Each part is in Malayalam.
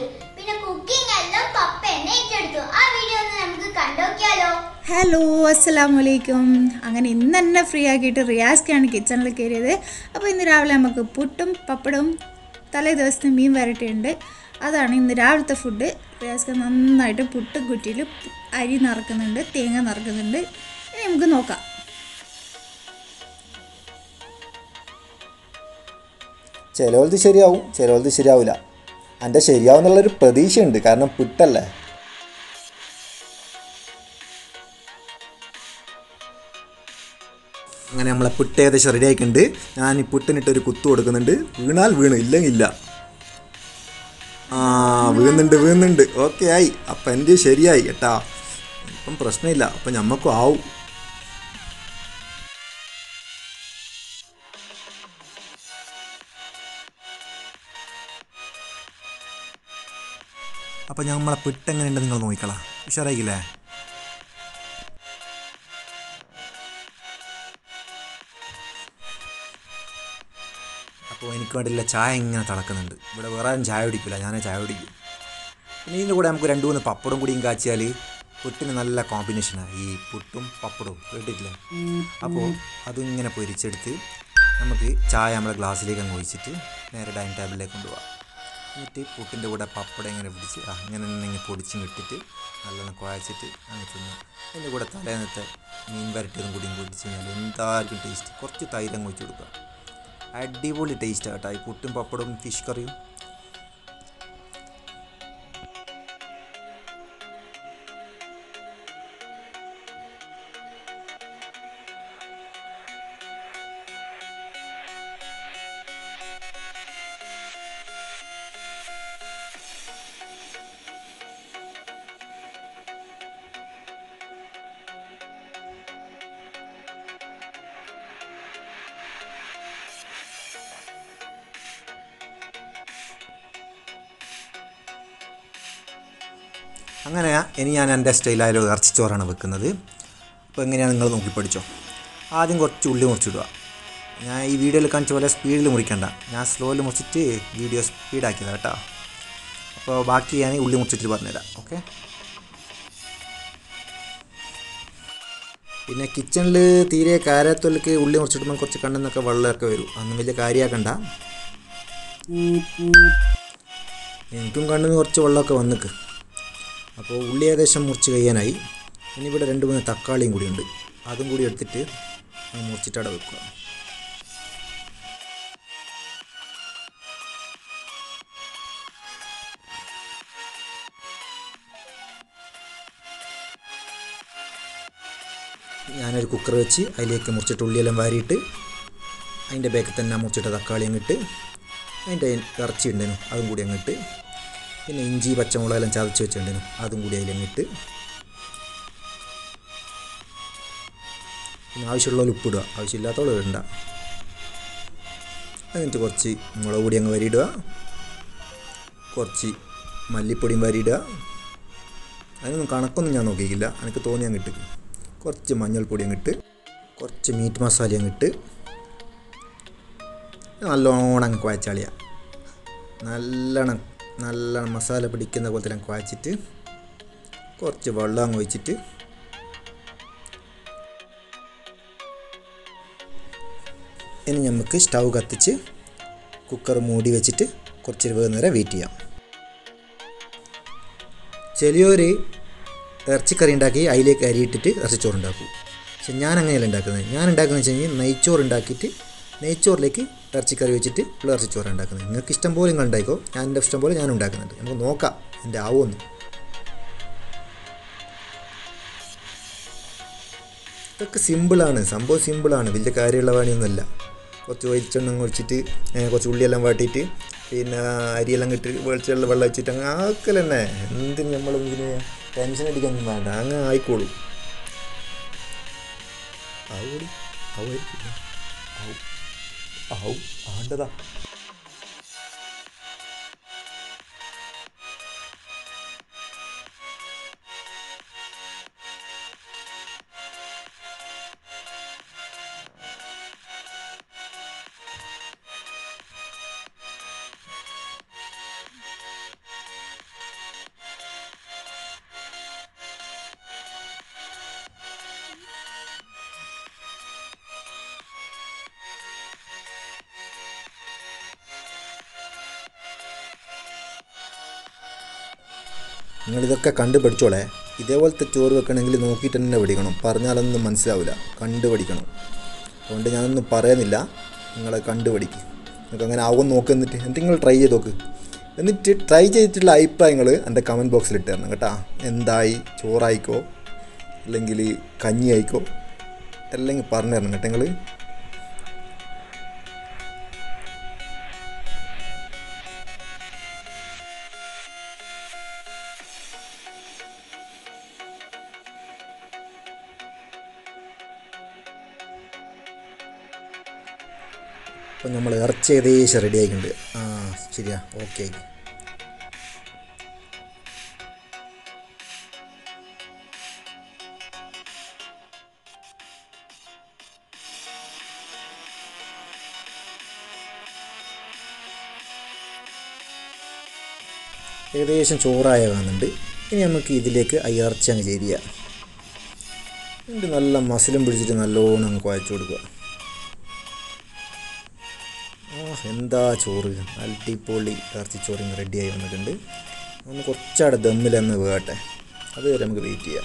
പിന്നെ കുക്കിംഗ് എല്ലാം പപ്പ എന്നെ ഏറ്റെടുത്തു ആ വീഡിയോ ഒന്ന് നമുക്ക് കണ്ടോക്കിയാലോ ഹലോ അസ്സലാമു അലൈക്കും അങ്ങനെ ഇന്ന് തന്നെ ഫ്രീ ആക്കിയിട്ട് റിയാസ്ക്കാണ് കിച്ചണിൽ കയറിയത് അപ്പോൾ ഇന്ന് രാവിലെ നമുക്ക് പുട്ടും പപ്പടവും തലേ ദിവസത്തെ മീൻ വരട്ടിയുണ്ട് അതാണ് ഇന്ന് രാവിലത്തെ ഫുഡ് റിയാസ്ക്ക് നന്നായിട്ട് പുട്ടും കുറ്റിയിൽ അരി നിറക്കുന്നുണ്ട് തേങ്ങ നിറക്കുന്നുണ്ട് ഇനി നമുക്ക് നോക്കാം ചിലവത് ശരിയാവും ചിലവത് ശരിയാവില്ല എൻ്റെ ശരിയാവുന്നുള്ളൊരു പ്രതീക്ഷയുണ്ട് കാരണം പുട്ടല്ലേ അങ്ങനെ നമ്മളെ പുട്ട് ഏകദേശം റെഡി ആയിട്ടുണ്ട് ഞാൻ ഈ പുട്ടിനിട്ട് ഒരു കുത്തു കൊടുക്കുന്നുണ്ട് വീണാൽ വീണു ഇല്ലെങ്കിൽ ഇല്ല ആ വീഴുന്നുണ്ട് വീഴുന്നുണ്ട് ഓക്കെ ആയി അപ്പം എൻ്റെ ശരിയായി കേട്ടാ ഇപ്പം പ്രശ്നമില്ല അപ്പം ഞമ്മക്കും ആവും അപ്പം നമ്മളെ പിട്ട് എങ്ങനെയുണ്ട് നിങ്ങൾ നോക്കിക്കളാ ഉഷാറായിക്കില്ലേ അപ്പോൾ എനിക്ക് വേണ്ടിയുള്ള ചായ ഇങ്ങനെ തിളക്കുന്നുണ്ട് ഇവിടെ വേറെ ആരും ചായ കുടിക്കില്ല ഞാനേ ചായ കുടിക്കും പിന്നെ ഇതിൻ്റെ കൂടെ നമുക്ക് രണ്ട് മൂന്ന് പപ്പടം കൂടിയും കാച്ചിയാൽ പുട്ടിന് നല്ല കോമ്പിനേഷനാണ് ഈ പുട്ടും പപ്പടവും കേട്ടിട്ടില്ലേ അപ്പോൾ അതിങ്ങനെ പൊരിച്ചെടുത്ത് നമുക്ക് ചായ നമ്മുടെ ഗ്ലാസ്സിലേക്ക് അങ്ങ് ഒഴിച്ചിട്ട് നേരെ ഡൈനിങ് ടേബിളിലേക്ക് കൊണ്ടുപോകാം എന്നിട്ട് പുട്ടിൻ്റെ കൂടെ പപ്പടം ഇങ്ങനെ പിടിച്ച് ആ ഇങ്ങനെ ഇങ്ങനെ പൊടിച്ചും ഇട്ടിട്ട് നല്ലോണം കുഴച്ചിട്ട് അങ്ങനെ തിന്നുക അതിൻ്റെ കൂടെ തലേന്നത്തെ മീൻ വരട്ടിയതും കൂടിയും പൊടിച്ച് കഴിഞ്ഞാൽ എന്തായിരിക്കും ടേസ്റ്റ് കുറച്ച് തൈരങ്ങ് ഒഴിച്ച് കൊടുക്കുക അടിപൊളി ടേസ്റ്റാണ് കേട്ടോ ഈ പുട്ടും പപ്പടവും ഫിഷ് കറിയും അങ്ങനെ ഇനി ഞാൻ എൻ്റെ സ്റ്റൈലായാലും ഇറച്ചിച്ചോറാണ് വെക്കുന്നത് അപ്പോൾ എങ്ങനെയാണ് നിങ്ങൾ നോക്കി പഠിച്ചോ ആദ്യം കുറച്ച് ഉള്ളി മുറിച്ചിടുക ഞാൻ ഈ വീഡിയോയിൽ കാണിച്ച പോലെ സ്പീഡിൽ മുറിക്കണ്ട ഞാൻ സ്ലോയിൽ മുറിച്ചിട്ട് വീഡിയോ സ്പീഡാക്കിയതാണ് കേട്ടോ അപ്പോൾ ബാക്കി ഞാൻ ഉള്ളി മുറിച്ചിട്ട് പറഞ്ഞുതരാം ഓക്കെ പിന്നെ കിച്ചണിൽ തീരെ കാരത്തൊലിക്ക് ഉള്ളി മുറിച്ചിടുമ്പോൾ കുറച്ച് കണ്ണെന്നൊക്കെ വെള്ളമൊക്കെ വരും അതൊന്നും വലിയ കാര്യമാക്കണ്ട എനിക്കും കണ്ണിന് കുറച്ച് വെള്ളമൊക്കെ വന്നിക്ക് അപ്പോൾ ഉള്ളി ഏകദേശം മുറിച്ച് കഴിയാനായി ഇനി ഇവിടെ രണ്ട് മൂന്ന് തക്കാളിയും കൂടി ഉണ്ട് അതും കൂടി എടുത്തിട്ട് അങ്ങ് മുറിച്ചിട്ട് അവിടെ വെക്കുക ഞാനൊരു കുക്കർ വെച്ച് അതിലേക്ക് മുറിച്ചിട്ട് ഉള്ളിയെല്ലാം വാരിയിട്ട് അതിൻ്റെ ബാക്കിൽ തന്നെ മുറിച്ചിട്ട തക്കാളി അങ്ങിട്ട് അതിൻ്റെ ഇറച്ചി ഉണ്ടേനു അതും കൂടി അങ്ങിട്ട് പിന്നെ ഇഞ്ചി പച്ചമുളകെല്ലാം ചതച്ച് വെച്ചിട്ടുണ്ടേനു അതും കൂടി അതിലങ്ങിട്ട് പിന്നെ ആവശ്യമുള്ള ഉപ്പിടുക ആവശ്യമില്ലാത്തോളം ഇടണ്ട എന്നിട്ട് കുറച്ച് മുളക് പൊടി അങ്ങ് വരിയിടുക കുറച്ച് മല്ലിപ്പൊടിയും വരിയിടുക അതിനൊന്നും കണക്കൊന്നും ഞാൻ നോക്കിയില്ല എനിക്ക് തോന്നി അങ്ങിട്ട് കുറച്ച് മഞ്ഞൾപ്പൊടി അങ്ങിട്ട് കുറച്ച് മീറ്റ് മസാല അങ്ങിട്ട് നല്ലോണം അങ്ങ് കുഴച്ചാളിയ നല്ലോണം നല്ലോണം മസാല പിടിക്കുന്ന പോലെ തന്നെ കുഴച്ചിട്ട് കുറച്ച് വെള്ളം അങ്ങ് ഒഴിച്ചിട്ട് ഇനി നമുക്ക് സ്റ്റൗ കത്തിച്ച് കുക്കർ മൂടി വെച്ചിട്ട് കുറച്ച് ഇരുപത് നേരം വെയിറ്റ് ചെയ്യാം ചെറിയൊരു ഇറച്ചിക്കറി ഉണ്ടാക്കി അതിലേക്ക് അരിയിട്ടിട്ട് ഇറച്ചിച്ചോറ് ഉണ്ടാക്കും പക്ഷെ ഞാൻ അങ്ങനെയല്ല ഉണ്ടാക്കുന്നത് ഞാൻ ഉണ്ടാക്കുന്നത് വെച്ച് കഴിഞ്ഞാൽ നെയ്ച്ചോറ് ഉണ്ടാക്കിയിട്ട് നെയ്ച്ചോറിലേക്ക് ഇറച്ചിക്കറി വെച്ചിട്ട് ഉള്ള ഇറച്ചിച്ചോറ് ഉണ്ടാക്കുന്നത് നിങ്ങൾക്ക് ഇഷ്ടം പോലെ നിങ്ങൾ ഉണ്ടായിക്കോ ഞാൻ എൻ്റെ ഇഷ്ടം പോലെ ഞാൻ ഉണ്ടാക്കുന്നുണ്ട് നമുക്ക് നോക്കാം എൻ്റെ ആവുമെന്ന് ഇതൊക്കെ സിമ്പിളാണ് സംഭവം സിമ്പിളാണ് വലിയ കാര്യമുള്ള പണിയൊന്നുമല്ല കുറച്ച് വെളിച്ചെണ്ണ ഒഴിച്ചിട്ട് ഏ, കുറച്ച് ഉള്ളിയെല്ലാം വാട്ടിയിട്ട് പിന്നെ അരിയെല്ലാം ഇട്ട് വെളിച്ചെണ്ണ വെള്ളം വെച്ചിട്ട് അങ്ങ് ആക്കൽ തന്നെ എന്തിന് നമ്മൾ ഇതിന് ടെൻഷൻ അടിക്കാനൊന്നും വേണ്ട അങ്ങ് ആയിക്കോളൂ ആവൂടി ആവുമായിരിക്കും ആവും ആവും ആണ്ടതാ നിങ്ങളിതൊക്കെ കണ്ടു പഠിച്ചോളേ ഇതേപോലത്തെ ചോറ് വെക്കണമെങ്കിൽ നോക്കിയിട്ട് തന്നെ പഠിക്കണം പറഞ്ഞാലൊന്നും മനസ്സിലാവില്ല കണ്ടു പഠിക്കണം അതുകൊണ്ട് ഞാനൊന്നും പറയുന്നില്ല നിങ്ങൾ കണ്ടു പഠിക്കും നിങ്ങൾക്ക് അങ്ങനെ ആവും നോക്ക് എന്നിട്ട് എന്നിട്ട് നിങ്ങൾ ട്രൈ ചെയ്ത് നോക്ക് എന്നിട്ട് ട്രൈ ചെയ്തിട്ടുള്ള അഭിപ്രായങ്ങൾ എൻ്റെ കമൻറ്റ് ബോക്സിൽ ഇട്ട് തരണം കേട്ടോ എന്തായി ചോറായിക്കോ അല്ലെങ്കിൽ കഞ്ഞി ആയിക്കോ അല്ലെങ്കിൽ പറഞ്ഞു തരണം കേട്ടോ നിങ്ങൾ അപ്പം നമ്മൾ ഇറച്ചി ഏകദേശം റെഡി ആയിട്ടുണ്ട് ആ ശരിയാ ഓക്കെ ആയി ഏകദേശം ചോറായ കാണുന്നുണ്ട് ഇനി നമുക്ക് ഇതിലേക്ക് ആ ഇറച്ചി അങ്ങ് ചേരുക എന്നിട്ട് നല്ല മസിലും പിടിച്ചിട്ട് നല്ലോണം അങ്ങ് കുഴച്ച് കൊടുക്കുക ആ എന്താ ചോറ് അടിപൊളി ഇറച്ചിച്ചോറ് ഇങ്ങനെ റെഡിയായി വന്നിട്ടുണ്ട് ഒന്ന് കുറച്ചവിടെ ദമ്മിലൊന്ന് വേട്ടെ അതുവരെ നമുക്ക് വെയിറ്റ് ചെയ്യാം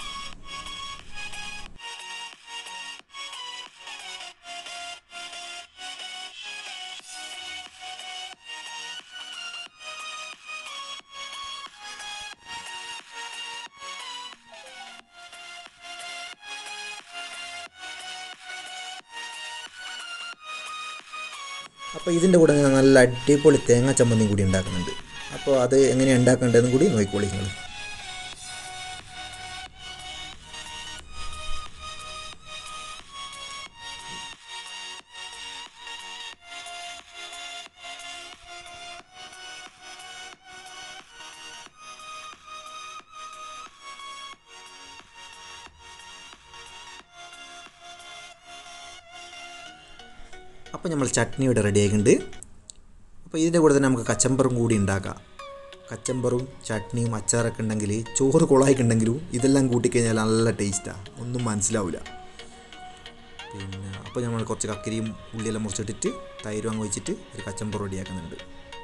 അപ്പോൾ ഇതിൻ്റെ കൂടെ ഞാൻ നല്ല അടിപൊളി തേങ്ങ ചമ്മന്തിയും കൂടി ഉണ്ടാക്കുന്നുണ്ട് അപ്പോൾ അത് എങ്ങനെയാണ് ഉണ്ടാക്കേണ്ടതെന്നും കൂടി നോക്കിക്കോളി നിങ്ങൾ അപ്പോൾ നമ്മൾ ചട്നി ഇവിടെ റെഡി ആയിട്ടുണ്ട് അപ്പോൾ ഇതിൻ്റെ കൂടെ തന്നെ നമുക്ക് കച്ചമ്പറും കൂടി ഉണ്ടാക്കാം കച്ചമ്പറും ചട്നിയും അച്ചാറൊക്കെ ഉണ്ടെങ്കിൽ ചോറ് കുളമായിട്ടുണ്ടെങ്കിലും ഇതെല്ലാം കൂട്ടിക്കഴിഞ്ഞാൽ നല്ല ടേസ്റ്റാണ് ഒന്നും മനസ്സിലാവില്ല പിന്നെ അപ്പോൾ നമ്മൾ കുറച്ച് കക്കരിയും ഉള്ളിയെല്ലാം മുറിച്ചിട്ടിട്ട് തൈരും അങ്ങ് വെച്ചിട്ട് ഒരു കച്ചമ്പർ റെഡിയാക്കുന്നുണ്ട്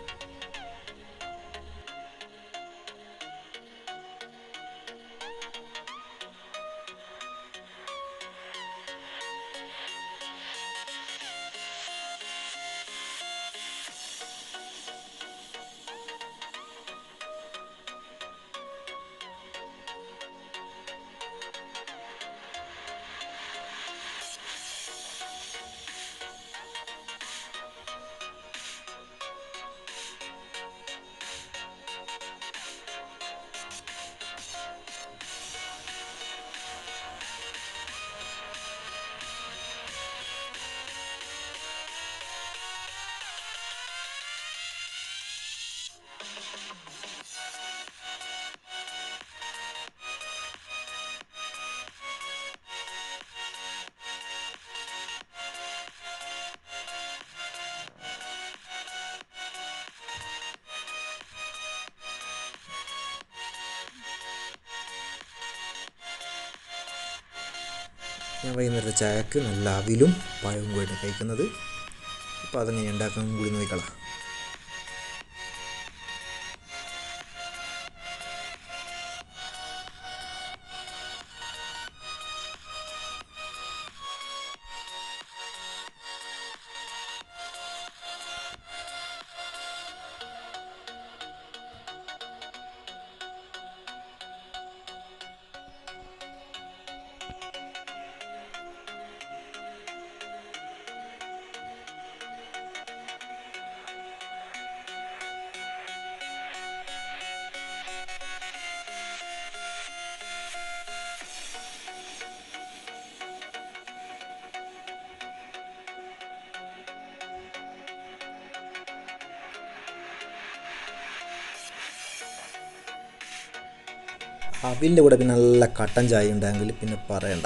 ഞാൻ വൈകുന്നേരത്തെ ചായക്ക് നല്ല അവിലും പഴവും കൂടി കഴിക്കുന്നത് അപ്പോൾ അതങ്ങനെ ഉണ്ടാക്കാൻ കൂടി നോക്കിക്കളാം അവിലിൻ്റെ കൂടെ പിന്നെ നല്ല കട്ടൻ ചായ ഉണ്ടെങ്കിൽ പിന്നെ പറയണ്ട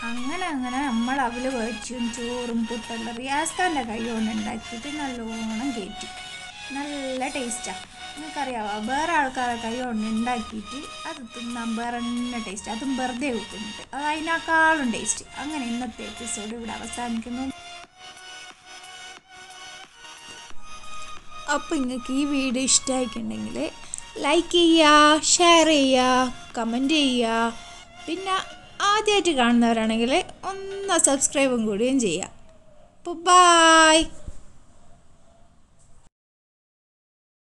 അങ്ങനെ അങ്ങനെ നമ്മൾ അവൽ കുഴച്ചും ചോറും പുട്ടെല്ലാം റിയാസ്കാൻ്റെ കൈ കൊണ്ട് ഉണ്ടാക്കിയിട്ട് നല്ലോണം കയറ്റി നല്ല ടേസ്റ്റാണ് നിങ്ങൾക്കറിയാവോ വേറെ ആൾക്കാരെ കൈ കൊണ്ട് ഉണ്ടാക്കിയിട്ട് അത് തിന്നാൻ വേറെ തന്നെ ടേസ്റ്റ് അതും വെറുതെ വെക്കുന്നുണ്ട് അത് അതിനേക്കാളും ടേസ്റ്റ് അങ്ങനെ ഇന്നത്തെ എപ്പിസോഡ് ഇവിടെ അവസാനിക്കുന്നു അപ്പോൾ നിങ്ങൾക്ക് ഈ വീഡിയോ ഇഷ്ടമായിട്ടുണ്ടെങ്കിൽ ലൈക്ക് ചെയ്യുക ഷെയർ ചെയ്യുക കമൻറ്റ് ചെയ്യുക പിന്നെ ആദ്യമായിട്ട് കാണുന്നവരാണെങ്കിൽ ഒന്ന് സബ്സ്ക്രൈബും കൂടിയും ചെയ്യുക അപ്പോൾ ബായ്